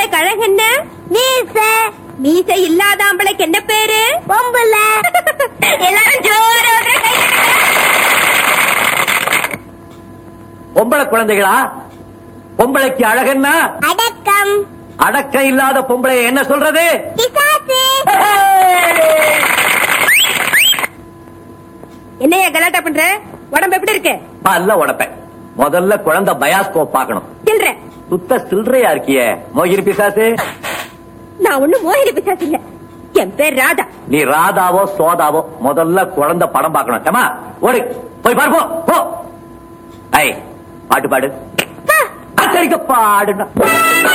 ஆம்பளைக்கு அழகு என்ன மீச மீச இல்லாத ஆம்பளைக்கு என்ன பேரு பொம்புல எல்லாரும் ஜோரா கை பொம்பளை குழந்தைகளா பொம்பளைக்கு அழகன்னா அடக்கம் அடக்கம் இல்லாத பொம்பளை என்ன சொல்றது பிசாசு என்னைய கலாட்டா பண்ற உடம்பு எப்படி இருக்கு பல்ல உடப்பேன் முதல்ல குழந்தை பயாஸ்கோப் பார்க்கணும் சில்ற சுத்த சில்லறையா இருக்கியே மோகிரி பிசாசு நான் ஒண்ணு மோகினி பிசாசு இல்ல என் பேர் ராதா நீ ராதாவோ சோதாவோ முதல்ல குழந்தை படம் பார்க்கணும் ஏமா ஓடு போய் பாரு போ போ ஐ பாட்டு பாடு ஆ. அச்சரிக்க பாடுனா